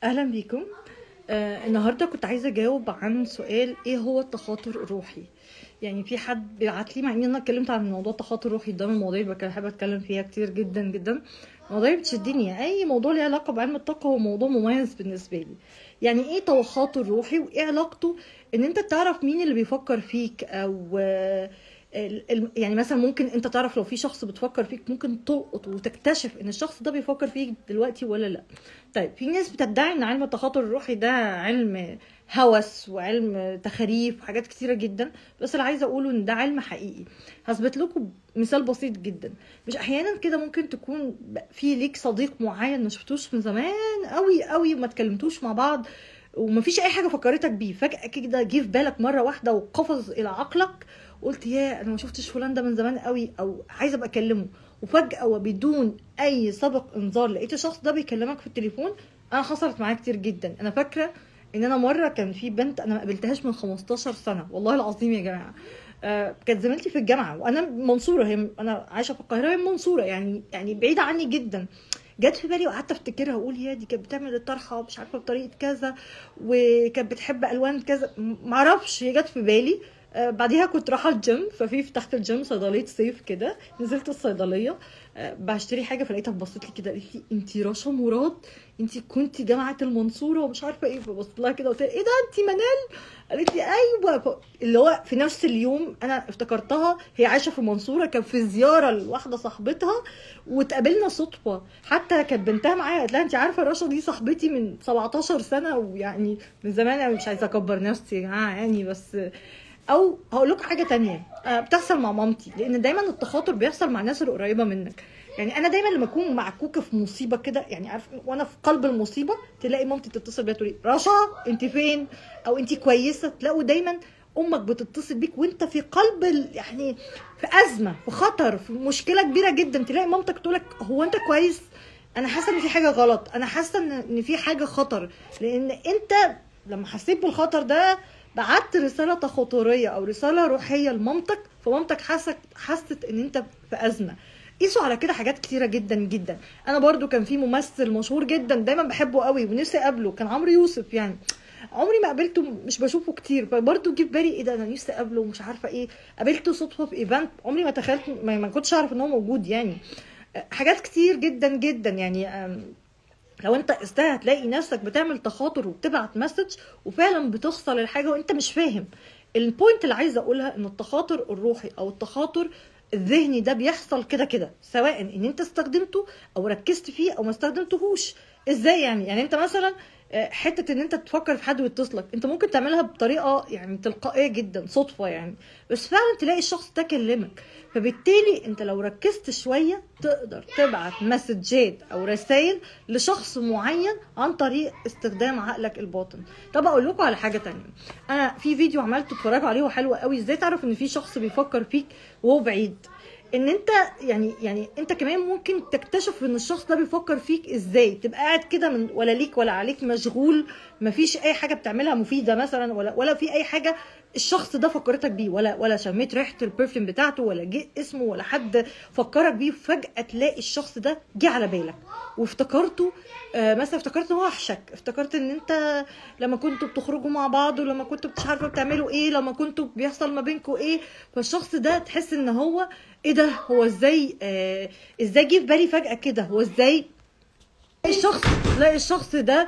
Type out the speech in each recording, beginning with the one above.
اهلا بيكم آه النهارده كنت عايزه اجاوب عن سؤال ايه هو التخاطر الروحي يعني في حد بيبعت لي مع اني انا اتكلمت عن موضوع التخاطر الروحي ده من المواضيع اللي بحب اتكلم فيها كتير جدا جدا مواضيع بتشدني اي موضوع له علاقه بعلم الطاقه هو موضوع مميز بالنسبه لي يعني ايه تخاطر روحي وايه علاقته ان انت تعرف مين اللي بيفكر فيك او آه ال- ال- يعني مثلا ممكن انت تعرف لو في شخص بتفكر فيك ممكن تلقط وتكتشف ان الشخص ده بيفكر فيك دلوقتي ولا لا طيب في ناس بتدعي ان علم التخاطر الروحي ده علم هوس وعلم تخاريف وحاجات كتيره جدا بس اللي عايزه اقوله ان ده علم حقيقي هثبت لكم مثال بسيط جدا مش احيانا كده ممكن تكون ب- في ليك صديق معين ما شفتوش من زمان قوي قوي وما اتكلمتوش مع بعض ومفيش اي حاجه فكرتك بيه فجاه كده جه في بالك مره واحده وقفز الى عقلك قلت يا انا ما شفتش فلان ده من زمان قوي او عايزه ابقى اكلمه وفجاه وبدون اي سابق انذار لقيت الشخص ده بيكلمك في التليفون انا حصلت معايا كتير جدا انا فاكره ان انا مره كان في بنت انا ما قابلتهاش من 15 سنه والله العظيم يا جماعه آه كانت زميلتي في الجامعه وانا منصوره هي انا عايشه في القاهره هي منصوره يعني يعني بعيده عني جدا جت في بالي وقعدت افتكرها اقول يا دي كانت بتعمل الطرحه مش عارفه بطريقه كذا وكانت بتحب الوان كذا م- معرفش هي جت في بالي آه، بعديها كنت رايحه الجيم ففي تحت الجيم صيدليه صيف كده نزلت الصيدليه آه، بشتري حاجه فلقيتها بصت لي كده قالت لي انت رشا مراد انت كنتي جامعه المنصوره ومش عارفه ايه فبصت لها كده قلت لها ايه ده انت منال قالت لي ايوه ف- اللي هو في نفس اليوم انا افتكرتها هي عايشه في المنصوره كان في زياره لواحده صاحبتها واتقابلنا صدفه حتى كانت بنتها معايا قالت لها انت عارفه رشا دي صاحبتي من 17 سنه ويعني من زمان انا مش عايزه اكبر نفسي يا جماعه يعني بس او هقول لكم حاجه تانية آه، بتحصل مع مامتي لان دايما التخاطر بيحصل مع الناس القريبه منك يعني انا دايما لما اكون معكوكه في مصيبه كده يعني عارف وانا في قلب المصيبه تلاقي مامتي تتصل بيا تقول لي رشا انت فين او انت كويسه تلاقوا دايما امك بتتصل بيك وانت في قلب ال- يعني في ازمه في خطر في مشكله كبيره جدا تلاقي مامتك تقول لك هو انت كويس انا حاسه ان في حاجه غلط انا حاسه ان ان في حاجه خطر لان انت لما حسيت بالخطر ده بعت رساله تخاطريه او رساله روحيه لمامتك فمامتك حست حست ان انت في ازمه قيسوا على كده حاجات كتيره جدا جدا انا برضو كان في ممثل مشهور جدا دايما بحبه قوي ونفسي اقابله كان عمرو يوسف يعني عمري ما قابلته مش بشوفه كتير فبرضه جه في بالي ايه ده انا نفسي اقابله ومش عارفه ايه قابلته صدفه في ايفنت عمري ما تخيلت ما, ما كنتش اعرف ان هو موجود يعني حاجات كتير جدا جدا يعني أم، لو انت قستها هتلاقي نفسك بتعمل تخاطر وبتبعت مسج وفعلا بتوصل الحاجه وانت مش فاهم البوينت اللي عايزه اقولها ان التخاطر الروحي او التخاطر الذهني ده بيحصل كده كده سواء ان انت استخدمته او ركزت فيه او ما استخدمتهوش ازاي يعني يعني انت مثلا آه، حته ان انت تفكر في حد ويتصلك انت ممكن تعملها بطريقه يعني تلقائيه جدا صدفه يعني بس فعلا تلاقي الشخص ده كلمك فبالتالي انت لو ركزت شويه تقدر تبعت مسجات او رسائل لشخص معين عن طريق استخدام عقلك الباطن طب اقول لكم على حاجه تانية انا في فيديو عملته اتفرجوا عليه وحلو قوي ازاي تعرف ان في شخص بيفكر فيك وهو بعيد ان انت يعني يعني انت كمان ممكن تكتشف ان الشخص ده بيفكر فيك ازاي تبقى قاعد كده من ولا ليك ولا عليك مشغول مفيش اي حاجه بتعملها مفيده مثلا ولا ولا في اي حاجه الشخص ده فكرتك بيه ولا ولا شميت ريحه البرفيوم بتاعته ولا جه اسمه ولا حد فكرك بيه فجاه تلاقي الشخص ده جه على بالك وافتكرته آه مثلا افتكرت ان هو وحشك افتكرت ان انت لما كنتوا بتخرجوا مع بعض ولما كنتوا مش عارفه بتعملوا ايه لما كنتوا بيحصل ما بينكم ايه فالشخص ده تحس ان هو ايه ده هو ازاي آه ازاي جه في بالي فجاه كده هو ازاي الشخص تلاقي الشخص ده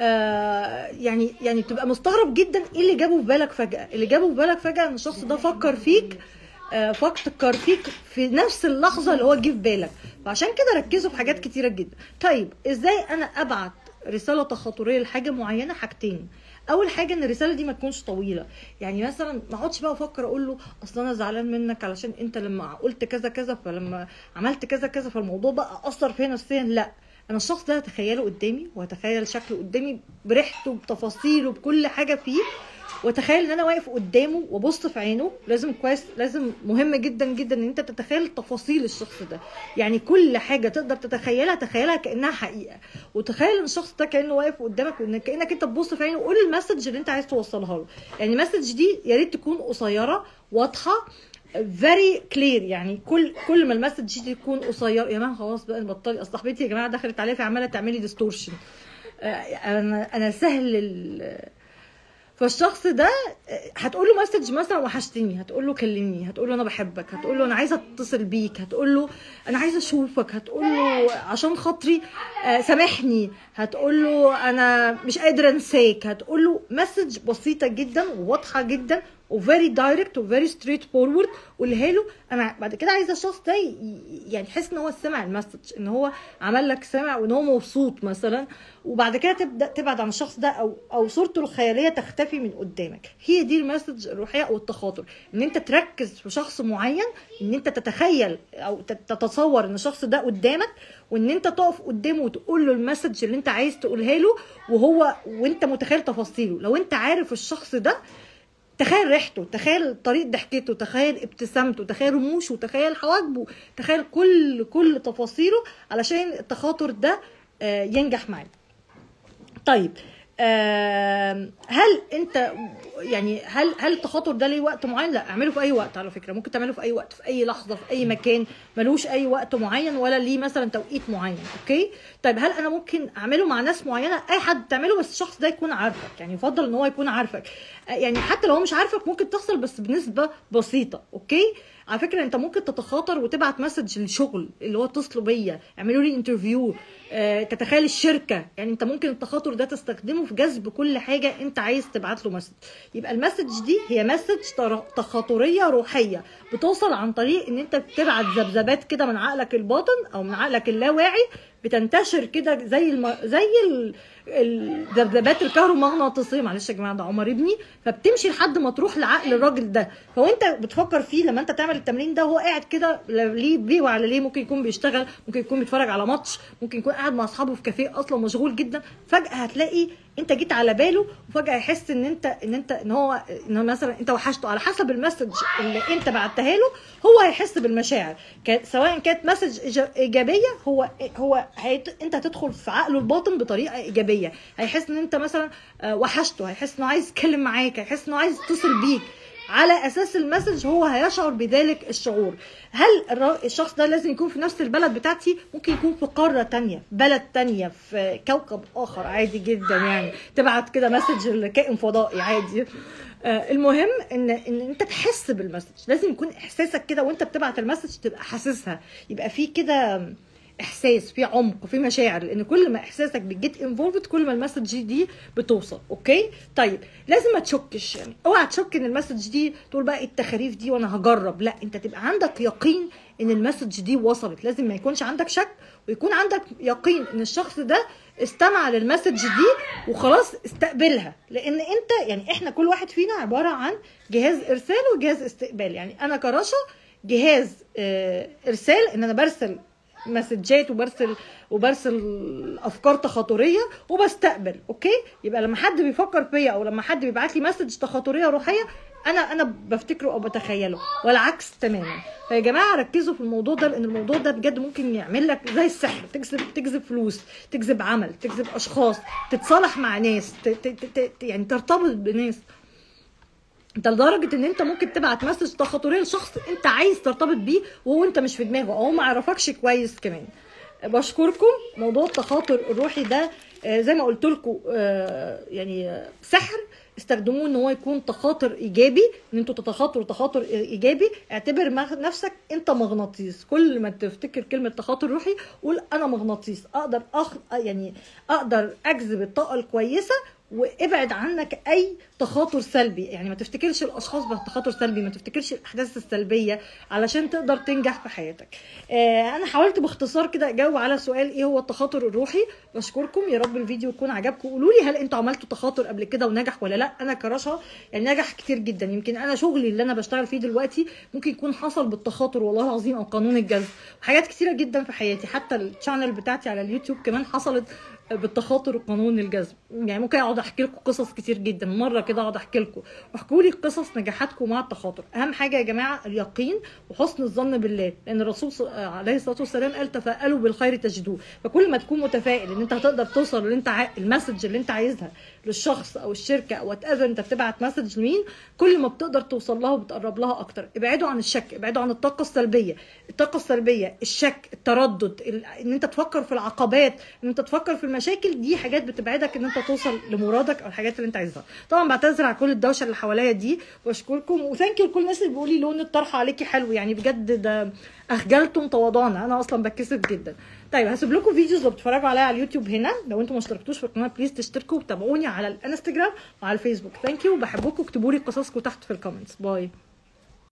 آه يعني يعني بتبقى مستغرب جدا ايه اللي جابه في بالك فجأة اللي جابه في بالك فجأة ان الشخص ده فكر فيك آه فكر فيك في نفس اللحظة اللي هو جه في بالك فعشان كده ركزوا في حاجات كتيرة جدا طيب ازاي انا ابعت رسالة تخاطرية لحاجة معينة حاجتين اول حاجه ان الرساله دي ما تكونش طويله يعني مثلا ما اقعدش بقى افكر اقول له اصل انا زعلان منك علشان انت لما قلت كذا كذا فلما عملت كذا كذا فالموضوع بقى اثر فيا نفسيا لا انا الشخص ده هتخيله قدامي وهتخيل شكله قدامي بريحته بتفاصيله بكل حاجه فيه واتخيل ان انا واقف قدامه وابص في عينه لازم كويس لازم مهم جدا جدا ان انت تتخيل تفاصيل الشخص ده يعني كل حاجه تقدر تتخيلها تخيلها كانها حقيقه وتخيل ان الشخص ده كانه واقف قدامك وان كانك انت تبص في عينه وقول المسج اللي انت عايز توصلها له يعني المسج دي يا ريت تكون قصيره واضحه فيري كلير يعني كل كل ما المسج دي تكون قصيره يا جماعه خلاص بقى بطلي اصل صاحبتي يا جماعه دخلت عليا في عماله تعملي ديستورشن آه، انا انا سهل ال... فالشخص ده هتقول له مسج مثلا وحشتني هتقول له كلمني هتقول له انا بحبك هتقول له انا عايزه اتصل بيك هتقول له انا عايزه اشوفك هتقول له عشان خاطري آه، سامحني هتقول له انا مش قادره انساك هتقول له مسج بسيطه جدا وواضحه جدا وفيري دايركت وفيري ستريت فورورد قولها له انا بعد كده عايزه الشخص ده ي- يعني يحس ان هو سمع المسج ان هو عمل لك سمع وان هو مبسوط مثلا وبعد كده تبدا تبعد عن الشخص ده او او صورته الخياليه تختفي من قدامك هي دي المسج الروحيه او التخاطر ان انت تركز في شخص معين ان انت تتخيل او تت- تتصور ان الشخص ده قدامك وان انت تقف قدامه وتقول له المسج اللي انت عايز تقولها له وهو وانت متخيل تفاصيله لو انت عارف الشخص ده تخيل ريحته تخيل طريقه ضحكته تخيل ابتسامته تخيل رموشه تخيل حواجبه تخيل كل كل تفاصيله علشان التخاطر ده آه، ينجح معاك طيب آم، هل انت يعني هل هل التخاطر ده ليه وقت معين لا اعمله في اي وقت على فكره ممكن تعمله في اي وقت في اي لحظه في اي مكان ملوش اي وقت معين ولا ليه مثلا توقيت معين اوكي طيب هل انا ممكن اعمله مع ناس معينه اي حد تعمله بس الشخص ده يكون عارفك يعني يفضل ان هو يكون عارفك آه، يعني حتى لو هو مش عارفك ممكن تحصل بس بنسبه بسيطه اوكي على فكره انت ممكن تتخاطر وتبعت مسج للشغل اللي هو اتصلوا بيا اعملوا لي انترفيو آه، تتخيل الشركه يعني انت ممكن التخاطر ده تستخدمه في جذب كل حاجه انت عايز تبعت له مسج يبقى المسج دي هي مسج تر- تخاطريه روحيه بتوصل عن طريق ان انت بتبعت ذبذبات كده من عقلك الباطن او من عقلك اللاواعي بتنتشر كده زي الم... زي ال... الذبذبات الكهرومغناطيسيه معلش يا جماعه ده عمر ابني فبتمشي لحد ما تروح لعقل الراجل ده فهو انت بتفكر فيه لما انت تعمل التمرين ده هو قاعد كده لا ليه بيه وعلى ليه ممكن يكون بيشتغل ممكن يكون بيتفرج على ماتش ممكن يكون قاعد مع اصحابه في كافيه اصلا مشغول جدا فجاه هتلاقي انت جيت على باله وفجاه يحس ان انت ان انت ان هو ان مثلا انت وحشته على حسب المسج اللي انت بعتها له هو هيحس بالمشاعر كانت سواء كانت مسج إيجا- ايجابيه هو هو هيت... انت هتدخل في عقله الباطن بطريقه ايجابيه هيحس ان انت مثلا آه، وحشته هيحس انه عايز يتكلم معاك هيحس انه عايز يتصل بيك على اساس المسج هو هيشعر بذلك الشعور هل الر- الشخص ده لازم يكون في نفس البلد بتاعتي ممكن يكون في قاره تانية بلد تانية في كوكب اخر عادي جدا يعني تبعت كده مسج لكائن فضائي عادي آه، المهم ان ان انت تحس بالمسج لازم يكون احساسك كده وانت بتبعت المسج تبقى حاسسها يبقى في كده احساس في عمق في مشاعر لان كل ما احساسك بتجيت انفولفد كل ما المسج دي بتوصل اوكي طيب لازم ما تشكش يعني اوعى تشك ان المسج دي تقول بقى إيه التخاريف دي وانا هجرب لا انت تبقى عندك يقين ان المسج دي وصلت لازم ما يكونش عندك شك ويكون عندك يقين ان الشخص ده استمع للمسج دي وخلاص استقبلها لان انت يعني احنا كل واحد فينا عباره عن جهاز ارسال وجهاز استقبال يعني انا كرشا جهاز آه، ارسال ان انا برسل مسجات وبرسل وبرسل افكار تخاطريه وبستقبل اوكي يبقى لما حد بيفكر فيا او لما حد بيبعت لي مسج تخاطريه روحيه انا انا بفتكره او بتخيله والعكس تماما فيا جماعه ركزوا في الموضوع ده لان الموضوع ده بجد ممكن يعمل لك زي السحر تجذب تجذب فلوس تجذب عمل تجذب اشخاص تتصالح مع ناس ت- ت- ت- ت- يعني ترتبط بناس انت لدرجه ان انت ممكن تبعت مسج تخاطريه لشخص انت عايز ترتبط بيه وهو انت مش في دماغه او هو ما يعرفكش كويس كمان بشكركم موضوع التخاطر الروحي ده آه، زي ما قلت لكم يعني آه، سحر استخدموه ان هو يكون تخاطر ايجابي ان انتوا تتخاطروا تخاطر ايجابي اعتبر مغ- نفسك انت مغناطيس كل ما تفتكر كلمه تخاطر روحي قول انا مغناطيس اقدر أخ... يعني اقدر اجذب الطاقه الكويسه وابعد عنك اي تخاطر سلبي يعني ما تفتكرش الاشخاص بتخاطر سلبي ما تفتكرش الاحداث السلبيه علشان تقدر تنجح في حياتك آه انا حاولت باختصار كده اجاوب على سؤال ايه هو التخاطر الروحي بشكركم يا رب الفيديو يكون عجبكم قولوا لي هل انتوا عملتوا تخاطر قبل كده ونجح ولا لا انا كرشا يعني نجح كتير جدا يمكن انا شغلي اللي انا بشتغل فيه دلوقتي ممكن يكون حصل بالتخاطر والله العظيم او قانون الجذب حاجات كتيره جدا في حياتي حتى الشانل بتاعتي على اليوتيوب كمان حصلت بالتخاطر وقانون الجذب يعني ممكن اقعد احكي لكم قصص كتير جدا مره كده اقعد احكي لكم واحكوا لي قصص نجاحاتكم مع التخاطر اهم حاجه يا جماعه اليقين وحسن الظن بالله لان الرسول ص- عليه الصلاه والسلام قال تفائلوا بالخير تجدوه فكل ما تكون متفائل ان انت هتقدر توصل اللي انت عاي... المسج اللي انت عايزها للشخص او الشركه او وات انت بتبعت مسج لمين كل ما بتقدر توصل لها وبتقرب لها اكتر ابعدوا عن الشك ابعدوا عن الطاقه السلبيه الطاقه السلبيه الشك التردد ال- ان انت تفكر في العقبات ان انت تفكر في المشاكل دي حاجات بتبعدك ان انت توصل لمرادك او الحاجات اللي انت عايزها طبعا بعتذر على كل الدوشه اللي حواليا دي واشكركم وثانك يو لكل الناس اللي بيقولوا لي لون الطرحه عليكي حلو يعني بجد ده اخجلتم تواضعنا انا اصلا بتكسف جدا طيب هسيب لكم فيديوز لو بتتفرجوا عليها على اليوتيوب هنا لو انتم ما اشتركتوش في القناه بليز تشتركوا وتابعوني على الانستجرام وعلى الفيسبوك ثانك يو وبحبكم اكتبوا لي قصصكم تحت في الكومنتس باي